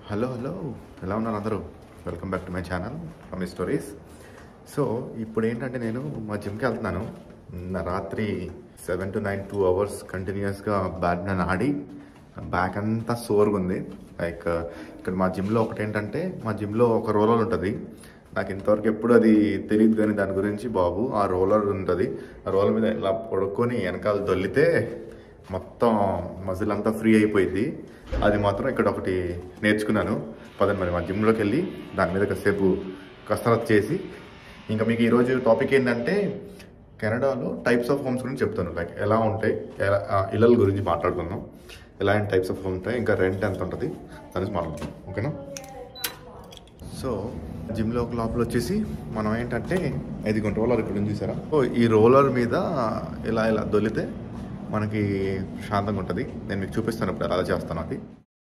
hello hello ఎలా ఉన్నారు అందరూ welcome back to my channel mummy stories so ఇప్పుడు ఏంటంటే నేను మా జిమ్కి వెళ్తున్నాను నా రాత్రి seven to nine two hours కంటిన్యూస్గా బ్యాడ్మింటన్ ఆడి బ్యాక్ అంతా సోర్గా ఉంది లైక్ ఇక్కడ మా జిమ్లో ఒకటి ఏంటంటే మా జిమ్లో ఒక రోలర్ ఉంటుంది నాకు ఇంతవరకు ఎప్పుడు అది తెలియదు కానీ దాని గురించి బాబు ఆ రోలర్ ఉంటుంది ఆ రోలర్ మీద ఇలా పడుకొని వెనకాల దొల్లితే మొత్తం మజిల్ అంతా ఫ్రీ అయిపోయింది అది మాత్రం ఇక్కడ ఒకటి నేర్చుకున్నాను పదండి మరి మా జిమ్లోకి వెళ్ళి దాని మీద కాసేపు కసరత్ చేసి ఇంకా మీకు ఈరోజు టాపిక్ ఏంటంటే కెనడాలో టైప్స్ ఆఫ్ హోమ్స్ గురించి చెప్తాను లైక్ ఎలా ఉంటాయి ఎలా ఆ, ఇళ్ళల గురించి మాట్లాడుకుందాం ఎలాంటి టైప్స్ ఆఫ్ హోమ్ ఉంటాయి ఇంకా రెంట్ ఎంత ఉంటుంది దాని గురించి మాట్లాడుకుందాం ఓకేనా సో జిమ్లో ఒక లోపల వచ్చేసి మనం ఏంటంటే ఐదు రోలర్ ఇక్కడ ఉంది చూసారా సో ఈ రోలర్ మీద ఇలా ఇలా దొల్లితే మనకి శాంతంగా ఉంటుంది నేను మీకు చూపిస్తాను ఇప్పుడు ఎలా చేస్తాను అది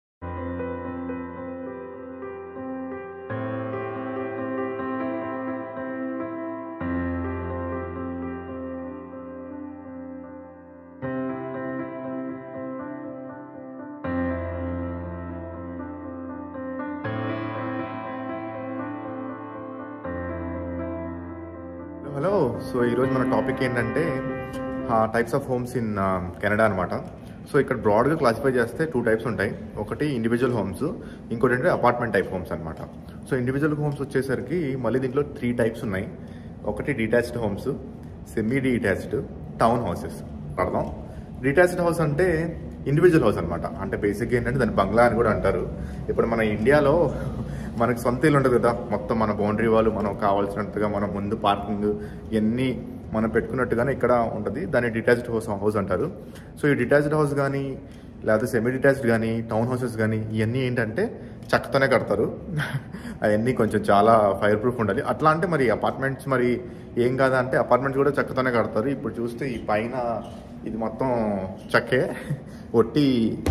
హలో సో ఈరోజు మన టాపిక్ ఏంటంటే types of homes in Canada అనమాట సో ఇక్కడ బ్రాడ్గా క్లాసిఫై చేస్తే టూ టైప్స్ ఉంటాయి ఒకటి ఇండివిజువల్ హోమ్స్ ఇంకోటి ఏంటంటే అపార్ట్మెంట్ టైప్ హోమ్స్ అనమాట సో ఇండివిజువల్ హోమ్స్ వచ్చేసరికి మళ్ళీ దీంట్లో త్రీ టైప్స్ ఉన్నాయి ఒకటి detached homes semi detached town houses పడదాం డిటాచ్డ్ హౌస్ అంటే ఇండివిజువల్ హౌస్ అనమాట అంటే బేసిక్గా ఏంటంటే దాన్ని బంగ్లా అని కూడా అంటారు ఇప్పుడు మన ఇండియాలో మనకి సొంత ఇల్లు ఉంటుంది కదా మొత్తం మన బౌండరీ వాళ్ళు మనం కావాల్సినట్టుగా మన ముందు పార్కింగ్ ఇవన్నీ మనం పెట్టుకున్నట్టుగానే ఇక్కడ ఉంటుంది దాన్ని డిటాచ్డ్ హౌస్ హౌస్ అంటారు సో ఈ డిటాచ్డ్ హౌస్ కానీ లేకపోతే సెమీ డిటాచ్డ్ కానీ టౌన్ హౌసెస్ కానీ ఇవన్నీ ఏంటంటే చెక్కతోనే కడతారు అవన్నీ కొంచెం చాలా ఫైర్ ప్రూఫ్ ఉండాలి అట్లా అంటే మరి అపార్ట్మెంట్స్ మరి ఏం కాదా అంటే అపార్ట్మెంట్స్ కూడా చెక్కతోనే కడతారు ఇప్పుడు చూస్తే ఈ పైన ఇది మొత్తం చెక్కే ఒట్టి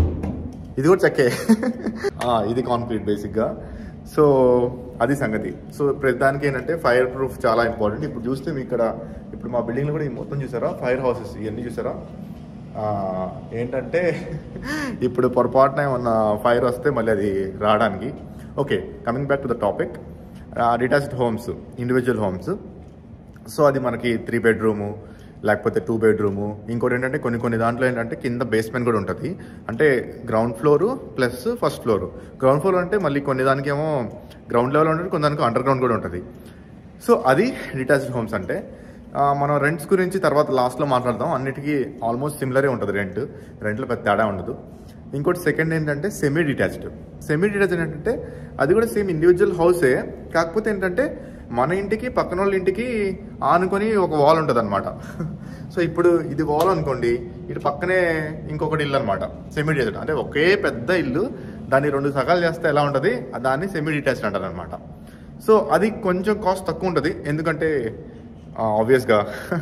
ఇది కూడా చెక్కే ఆ, ఇది కాంక్రీట్ బేసిక్గా సో అది సంగతి సో ప్రతిదానికి ఏంటంటే ఫైర్ ప్రూఫ్ చాలా ఇంపార్టెంట్ ఇప్పుడు చూస్తే మీ ఇక్కడ ఇప్పుడు మా బిల్డింగ్లో కూడా ఈ మొత్తం చూసారా ఫైర్ హౌసెస్ ఇవన్నీ చూసారా ఆ, ఏంటంటే ఇప్పుడు పొరపాటున ఏమన్నా ఫైర్ వస్తే మళ్ళీ అది రావడానికి okay coming back to the topic detached homes individual homes so అది మనకి త్రీ బెడ్రూము లేకపోతే టూ బెడ్రూము ఇంకోటి ఏంటంటే కొన్ని కొన్ని దాంట్లో ఏంటంటే కింద బేస్మెంట్ కూడా ఉంటుంది అంటే ground floor plus first floor ground floor అంటే మళ్ళీ కొన్ని దానికేమో గ్రౌండ్ లెవెల్ ఉంటుంది కొన్ని దానికి అండర్ గ్రౌండ్ కూడా ఉంటుంది సో అది డిటాచ్డ్ హోమ్స్ అంటే ఆ, మనం రెంట్స్ గురించి తర్వాత లాస్ట్లో మాట్లాడదాం అన్నిటికీ ఆల్మోస్ట్ సిమిలరే ఉంటుంది రెంట్ రెంట్లో పెద్ద తేడా ఉండదు ఇంకోటి సెకండ్ ఏంటంటే సెమీ డిటాచ్డ్ సెమీ డిటాచ్డ్ ఏంటంటే అది కూడా సేమ్ ఇండివిజువల్ హౌసే కాకపోతే ఏంటంటే మన ఇంటికి పక్కన వాళ్ళ ఇంటికి ఆనుకొని ఒక వాల్ ఉంటుంది అనమాట సో ఇప్పుడు ఇది వాల్ అనుకోండి ఇటు పక్కనే ఇంకొకటి ఇల్లు అనమాట సెమీ డిటాచ్డ్ అంటే ఒకే పెద్ద ఇల్లు దాన్ని రెండు సగాలు చేస్తే ఎలా ఉంటుంది దాన్ని సెమీ డిటాచ్డ్ అంటారు అనమాట సో అది కొంచెం కాస్ట్ తక్కువ ఉంటుంది ఎందుకంటే ఆబ్వియస్గా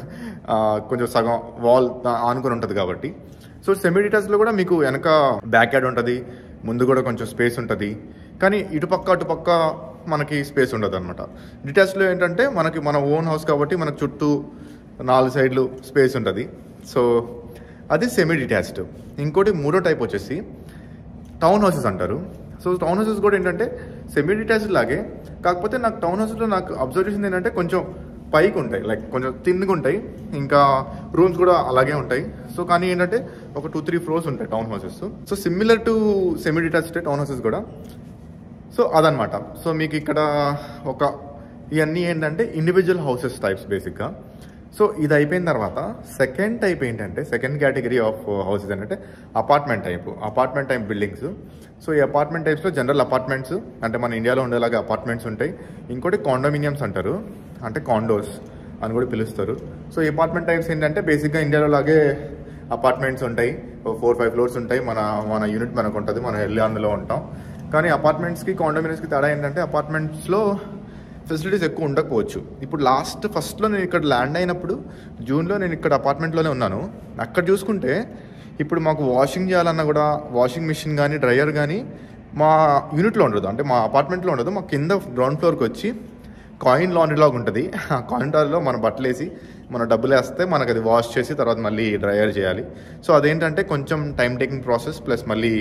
కొంచెం సగం వాల్ ఆనుకొని ఉంటుంది కాబట్టి సో సెమీ డిటాచ్లో కూడా మీకు వెనక బ్యాక్ యార్డ్ ఉంటుంది ముందు కూడా కొంచెం స్పేస్ ఉంటుంది కానీ ఇటుపక్క అటుపక్క మనకి స్పేస్ ఉండదు అనమాట డిటాచ్లో ఏంటంటే మనకి మన ఓన్ హౌస్ కాబట్టి మనకు చుట్టూ నాలుగు సైడ్లు స్పేస్ ఉంటుంది సో అది సెమీ డిటాచ్డ్ ఇంకోటి మూడో టైప్ వచ్చేసి టౌన్ హౌసెస్ అంటారు సో టౌన్ హౌసెస్ కూడా ఏంటంటే సెమీ డిటాచ్డ్ లాగే కాకపోతే నాకు టౌన్ హౌసెస్లో నాకు అబ్జర్వ్ చేసింది ఏంటంటే కొంచెం పైకి ఉంటాయి లైక్ కొంచెం తిన్నుగా ఉంటాయి ఇంకా రూమ్స్ కూడా అలాగే ఉంటాయి సో కానీ ఏంటంటే ఒక టూ త్రీ ఫ్లోర్స్ ఉంటాయి town houses so similar to semi detached town houses కూడా సో అదనమాట సో మీకు ఇక్కడ ఒక ఇవన్నీ ఏంటంటే ఇండివిజువల్ హౌసెస్ టైప్స్ బేసిక్గా సో ఇది అయిపోయిన తర్వాత సెకండ్ టైప్ ఏంటంటే సెకండ్ కేటగిరీ ఆఫ్ హౌసెస్ ఏంటంటే apartment type apartment type buildings so ఈ అపార్ట్మెంట్ టైప్స్లో జనరల్ అపార్ట్మెంట్స్ అంటే మన ఇండియాలో ఉండేలాగా అపార్ట్మెంట్స్ ఉంటాయి ఇంకోటి కాండోమినియమ్స్ అంటారు అంటే కాండోస్ అని కూడా పిలుస్తారు సో ఈ అపార్ట్మెంట్ టైప్స్ ఏంటంటే బేసిక్గా ఇండియాలో లాగే అపార్ట్మెంట్స్ ఉంటాయి ఫోర్ ఫైవ్ ఫ్లోర్స్ ఉంటాయి మన మన యూనిట్ మనకు ఉంటుంది మనం వెళ్ళి అందులో ఉంటాం కానీ అపార్ట్మెంట్స్కి కాండోమినియమ్స్కి తేడా ఏంటంటే అపార్ట్మెంట్స్లో ఫెసిలిటీస్ ఎక్కువ ఉండకపోవచ్చు ఇప్పుడు లాస్ట్ ఫస్ట్లో నేను ఇక్కడ ల్యాండ్ అయినప్పుడు జూన్లో నేను ఇక్కడ అపార్ట్మెంట్లోనే ఉన్నాను అక్కడ చూసుకుంటే ఇప్పుడు మాకు వాషింగ్ చేయాలన్నా కూడా వాషింగ్ మిషన్ కానీ డ్రయర్ కానీ మా యూనిట్లో ఉండదు అంటే మా అపార్ట్మెంట్లో ఉండదు మా కింద గ్రౌండ్ ఫ్లోర్కి వచ్చి కాయిన్ లాండ్రీ లాగా ఉంటుంది ఆ కాయిన్ లాండ్రీలో మన బట్టలు వేసి మన డబ్బులు వేస్తే మనకు అది వాష్ చేసి తర్వాత మళ్ళీ డ్రైయర్ చేయాలి సో అదేంటంటే కొంచెం టైం టేకింగ్ ప్రాసెస్ ప్లస్ మళ్ళీ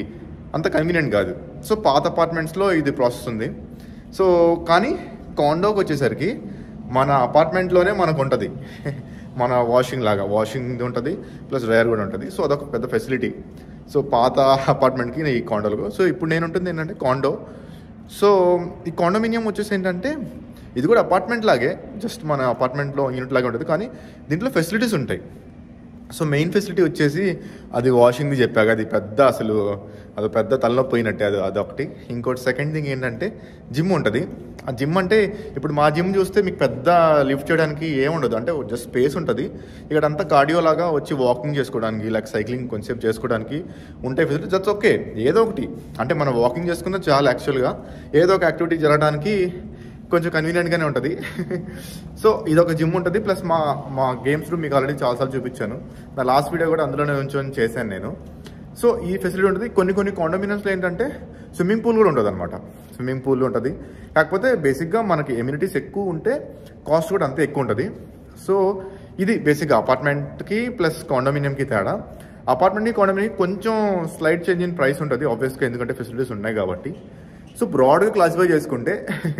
అంత కన్వీనియంట్ కాదు సో పాత అపార్ట్మెంట్స్లో ఇది ప్రాసెస్ ఉంది సో కానీ కాండోకి వచ్చేసరికి మన అపార్ట్మెంట్లోనే మనకు ఉంటుంది మన వాషింగ్ లాగా వాషింగ్ ఉంటుంది ప్లస్ డ్రైయర్ కూడా ఉంటుంది సో అదొక పెద్ద ఫెసిలిటీ సో పాత అపార్ట్మెంట్కి ఈ కాండోలో సో ఇప్పుడు నేను ఉంటుంది ఏంటంటే కాండో సో ఈ కాండోమినియం వచ్చేసి ఏంటంటే ఇది కూడా అపార్ట్మెంట్ లాగే జస్ట్ మన అపార్ట్మెంట్లో యూనిట్ లాగే ఉంటుంది కానీ దీంట్లో ఫెసిలిటీస్ ఉంటాయి సో మెయిన్ ఫెసిలిటీ వచ్చేసి అది వాషింగ్ది చెప్పాక అది పెద్ద అసలు అది పెద్ద తలనొప్పి పోయినట్టే అది అదొకటి ఇంకోటి సెకండ్ థింగ్ ఏంటంటే జిమ్ ఉంటుంది ఆ జిమ్ అంటే ఇప్పుడు మా జిమ్ చూస్తే మీకు పెద్ద లిఫ్ట్ చేయడానికి ఏముండదు అంటే జస్ట్ స్పేస్ ఉంటుంది ఇక్కడ అంతా కార్డియో లాగా వచ్చి వాకింగ్ చేసుకోవడానికి లైక్ సైక్లింగ్ కొంచెంసేపు చేసుకోవడానికి ఉంటాయి ఫెసిలిటీ జస్ట్ ఓకే ఏదో ఒకటి అంటే మనం వాకింగ్ చేసుకున్న చాలా యాక్చువల్గా ఏదో ఒక యాక్టివిటీ జరగడానికి కొంచెం కన్వీనియంట్గానే ఉంటుంది సో ఇది ఒక జిమ్ ఉంటుంది ప్లస్ మా మా గేమ్స్ రూమ్ మీకు ఆల్రెడీ చాలాసార్లు చూపించాను నా లాస్ట్ వీడియో కూడా అందులోనే ఉంచుకొని చేశాను నేను సో ఈ ఫెసిలిటీ ఉంటుంది కొన్ని కొన్ని కాండోమినియమ్స్లో ఏంటంటే స్విమ్మింగ్ పూల్ కూడా ఉంటుంది అనమాట స్విమ్మింగ్ పూల్ ఉంటుంది కాకపోతే బేసిక్గా మనకి ఎమ్యూనిటీస్ ఎక్కువ ఉంటే కాస్ట్ కూడా అంతే ఎక్కువ ఉంటుంది సో ఇది బేసిక్గా అపార్ట్మెంట్కి ప్లస్ కాండోమినియంకి తేడా అపార్ట్మెంట్కి కాండోమినియం కొంచెం స్లైడ్ చేంజ్ ఇన్ ప్రైస్ ఉంటుంది ఆబ్వియస్గా ఎందుకంటే ఫెసిలిటీస్ ఉన్నాయి కాబట్టి సో బ్రాడ్గా క్లాసిఫై చేసుకుంటే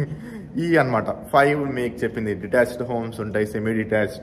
ఈ అన్నమాట ఫైవ్ మీకు చెప్పింది డిటాచ్డ్ హోమ్స్ ఉంటాయి సెమీ డిటాచ్డ్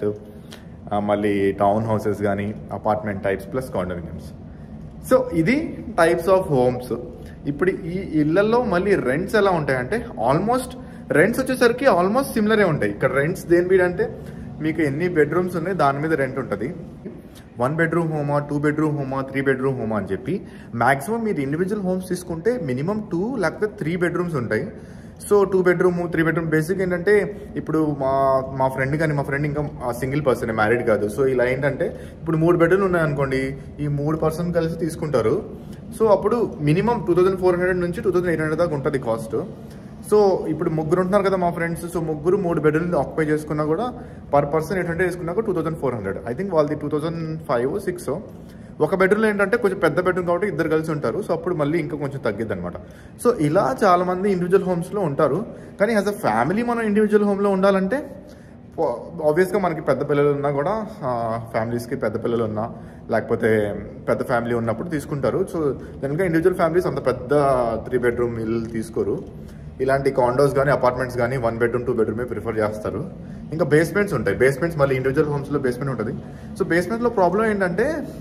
మళ్ళీ టౌన్ హౌసెస్ కానీ apartment types plus condominiums so ఇది టైప్స్ ఆఫ్ హోమ్స్ ఇప్పుడు ఈ ఇళ్లలో మళ్ళీ రెంట్స్ ఎలా ఉంటాయంటే ఆల్మోస్ట్ రెంట్స్ వచ్చేసరికి ఆల్మోస్ట్ సిమిలరే ఉంటాయి ఇక్కడ రెంట్స్ దేని మీద అంటే మీకు ఎన్ని బెడ్రూమ్స్ ఉన్నాయి దాని మీద రెంట్ ఉంటుంది వన్ బెడ్రూమ్ హోమా టూ బెడ్రూమ్ హోమా త్రీ బెడ్రూమ్ హోమా అని చెప్పి మాక్సిమం మీరు ఇండివిజువల్ హోమ్స్ తీసుకుంటే మినిమం టూ లేకపోతే త్రీ బెడ్రూమ్స్ ఉంటాయి so two bedroom three bedroom basic ఏంటంటే ఇప్పుడు మా మా ఫ్రెండ్ కానీ మా ఫ్రెండ్ ఇంకా సింగిల్ పర్సన్ మ్యారీడ్ కాదు సో ఇలా ఏంటంటే ఇప్పుడు మూడు బెడ్రూమ్లు ఉన్నాయనుకోండి ఈ మూడు పర్సన్ కలిసి తీసుకుంటారు సో అప్పుడు minimum two thousand four hundred నుంచి టూ థౌసండ్ ఎయిట్ హండ్రెడ్ దాకా ఉంటుంది కాస్ట్ సో ఇప్పుడు ముగ్గురు ఉంటున్నారు కదా మా ఫ్రెండ్స్ సో ముగ్గురు మూడు బెడ్రూమ్లు ఆక్యుపై చేసుకున్నా కూడా పర్ పర్సన్ ఎయిట్ హండ్రెడ్ వేసుకున్నా two thousand four hundred I think వాళ్ళది టూ థౌసండ్ ఫైవ్ సిక్స్ ఒక బెడ్రూమ్లో ఏంటంటే కొంచెం పెద్ద బెడ్రూమ్ కాబట్టి ఇద్దరు కలిసి ఉంటారు సో అప్పుడు మళ్ళీ ఇంకా కొంచెం తగ్గిద్ది అనమాట సో ఇలా చాలా మంది ఇండివిజువల్ హోమ్స్లో ఉంటారు కానీ యాజ్ అ ఫ్యామిలీ మనం ఇండివిజువల్ హోమ్లో ఉండాలంటే ఆబ్వియస్గా మనకి పెద్ద పిల్లలు ఉన్నా కూడా ఫ్యామిలీస్కి పెద్ద పిల్లలు ఉన్నా లేకపోతే పెద్ద ఫ్యామిలీ ఉన్నప్పుడు తీసుకుంటారు సో కనుక ఇండివిజువల్ ఫ్యామిలీస్ అంత పెద్ద త్రీ బెడ్రూమ్ ఇల్లు తీసుకోరు ఇలాంటి కాండోస్ కానీ అపార్ట్మెంట్స్ కానీ వన్ బెడ్రూమ్ టూ బెడ్రూమే ప్రిఫర్ చేస్తారు ఇంకా బేస్మెంట్స్ ఉంటాయి బేస్మెంట్స్ మళ్ళీ ఇండివిజువల్ హోమ్స్లో బేస్మెంట్ ఉంటుంది సో బేస్మెంట్లో ప్రాబ్లం ఏంటంటే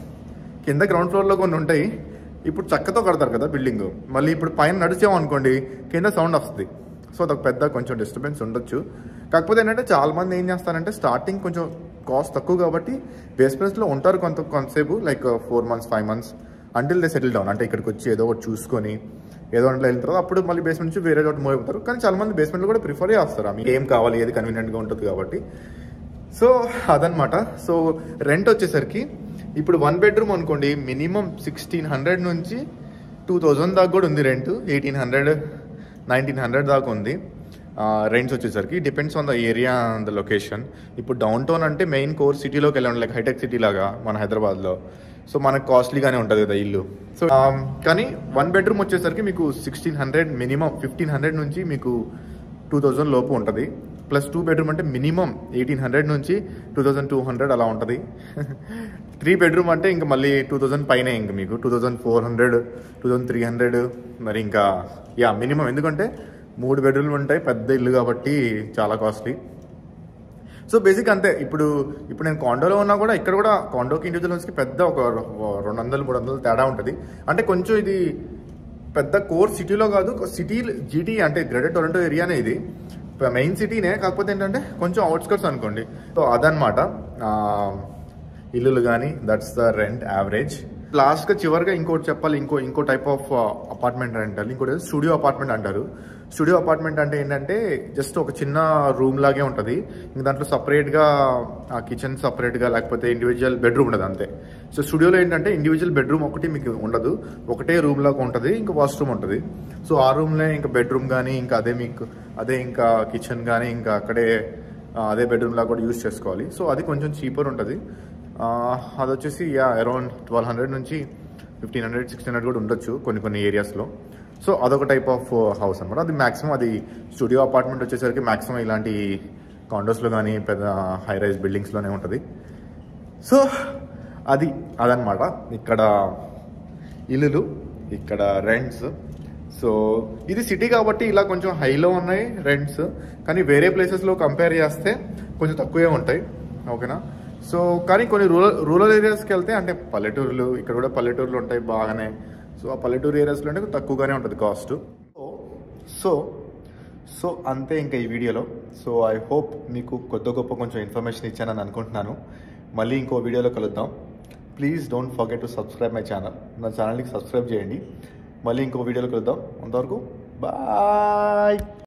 కింద గ్రౌండ్ ఫ్లోర్లో కొన్ని ఉంటాయి ఇప్పుడు చక్కతో కడతారు కదా బిల్డింగ్ మళ్ళీ ఇప్పుడు పైన నడిచాం అనుకోండి కింద సౌండ్ వస్తుంది సో అదొక పెద్ద కొంచెం డిస్టర్బెన్స్ ఉండొచ్చు కాకపోతే ఏంటంటే చాలా మంది ఏం చేస్తారంటే స్టార్టింగ్ కొంచెం కాస్ట్ తక్కువ కాబట్టి బేస్మెంట్స్లో ఉంటారు కొంత కొంతసేపు like four months five months until they settle down అంటే ఇక్కడికి వచ్చి ఏదో ఒకటి చూసుకొని ఏదో అంటే వెళ్ళిన తర్వాత అప్పుడు మళ్ళీ బేస్మెంట్ నుంచి వేరే చోట మూవ్ అవుతారు కానీ చాలా మంది బేస్మెంట్లో కూడా ప్రిఫర్ చేస్తారు మీకు ఏం కావాలి ఏది కన్వీనియంట్గా ఉంటుంది కాబట్టి సో అదనమాట సో రెంట్ వచ్చేసరికి ఇప్పుడు వన్ బెడ్రూమ్ అనుకోండి మినిమం సిక్స్టీన్ హండ్రెడ్ నుంచి టూ థౌజండ్ దాకా కూడా ఉంది rent eighteen hundred nineteen hundred దాకా ఉంది రెంట్స్ వచ్చేసరికి depends on the area and the location ఇప్పుడు డౌన్ టౌన్ అంటే మెయిన్ కోర్ సిటీలోకి వెళ్ళండి లైక్ హైటెక్ సిటీ లాగా మన హైదరాబాద్లో సో మనకు కాస్ట్లీగానే ఉంటుంది కదా ఇల్లు సో కానీ వన్ బెడ్రూమ్ వచ్చేసరికి మీకు sixteen hundred minimum fifteen hundred నుంచి మీకు టూ థౌజండ్ లోపు ఉంటుంది ప్లస్ టూ బెడ్రూమ్ అంటే మినిమం ఎయిటీన్ హండ్రెడ్ నుంచి టూ థౌజండ్ టూ హండ్రెడ్ అలా ఉంటుంది త్రీ బెడ్రూమ్ అంటే ఇంకా మళ్ళీ టూ థౌజండ్ పైనే ఇంక మీకు two thousand four hundred two thousand three hundred మరి ఇంకా యా మినిమం ఎందుకంటే మూడు బెడ్రూమ్లు ఉంటాయి పెద్ద ఇల్లు కాబట్టి చాలా కాస్ట్లీ సో బేసిక్ అంతే ఇప్పుడు ఇప్పుడు నేను కాండోలో ఉన్నా కూడా ఇక్కడ కూడా కాండోకి ఇండివిజువల్స్కి పెద్ద ఒక రెండు వందలు మూడు వందలు తేడా ఉంటుంది అంటే కొంచెం ఇది పెద్ద కోర్ సిటీలో కాదు సిటీ జీటీ అంటే గ్రేటర్ టొరంటో ఏరియానే ఇది మెయిన్ సిటీనే కాకపోతే ఏంటంటే కొంచెం అవుట్స్కట్స్ అనుకోండి సో అదనమాట ఇల్లులు కానీ దట్స్ ద రెంట్ యావరేజ్ లాస్ట్గా చివరిగా ఇంకోటి చెప్పాలి ఇంకో ఇంకో టైప్ ఆఫ్ అపార్ట్మెంట్ అంటారు ఇంకోటి స్టూడియో అపార్ట్మెంట్ అంటారు స్టూడియో అపార్ట్మెంట్ అంటే ఏంటంటే జస్ట్ ఒక చిన్న రూమ్ లాగే ఉంటుంది ఇంక దాంట్లో సపరేట్గా ఆ కిచెన్ సపరేట్గా లేకపోతే ఇండివిజువల్ బెడ్రూమ్ ఉండదు అంతే సో స్టూడియోలో ఏంటంటే ఇండివిజువల్ బెడ్రూమ్ ఒకటి మీకు ఉండదు ఒకటే రూమ్ లాగా ఉంటుంది ఇంకా వాష్రూమ్ ఉంటుంది సో ఆ రూమ్లో ఇంకా బెడ్రూమ్ కానీ ఇంకా అదే మీకు అదే ఇంకా కిచెన్ కానీ ఇంకా అక్కడే అదే బెడ్రూమ్ లాగా కూడా యూజ్ చేసుకోవాలి సో అది కొంచెం చీపర్ ఉంటుంది అది వచ్చేసి యా అరౌండ్ ట్వెల్వ్ హండ్రెడ్ నుంచి ఫిఫ్టీన్ హండ్రెడ్ సిక్స్టీన్ హండ్రెడ్ కూడా ఉండొచ్చు కొన్ని కొన్ని ఏరియాస్లో సో అదొక టైప్ ఆఫ్ హౌస్ అనమాట అది మాక్సిమం అది స్టూడియో అపార్ట్మెంట్ వచ్చేసరికి మాక్సిమం ఇలాంటి కాండోస్లో కానీ పెద్ద హై రైజ్ బిల్డింగ్స్లోనే ఉంటుంది సో అది అదనమాట ఇక్కడ ఇల్లులు ఇక్కడ రెంట్స్ సో ఇది సిటీ కాబట్టి ఇలా కొంచెం హైలో ఉన్నాయి రెంట్స్ కానీ వేరే ప్లేసెస్లో కంపేర్ చేస్తే కొంచెం తక్కువే ఉంటాయి ఓకేనా సో కానీ కొన్ని రూరల్ రూరల్ ఏరియాస్కి వెళ్తే అంటే పల్లెటూరులు ఇక్కడ కూడా పల్లెటూరులు ఉంటాయి బాగానే సో ఆ పల్లెటూరు ఏరియాస్లో అంటే తక్కువగానే ఉంటుంది కాస్ట్ సో సో అంతే ఇంకా ఈ వీడియోలో సో ఐ హోప్ మీకు కొత్త గొప్ప కొంచెం ఇన్ఫర్మేషన్ ఇచ్చానని అనుకుంటున్నాను మళ్ళీ ఇంకో వీడియోలో కలుద్దాం please don't forget to subscribe my channel నా ఛానల్కి సబ్స్క్రైబ్ చేయండి మళ్ళీ ఇంకో వీడియోలో కలుద్దాం అంతవరకు బాయ్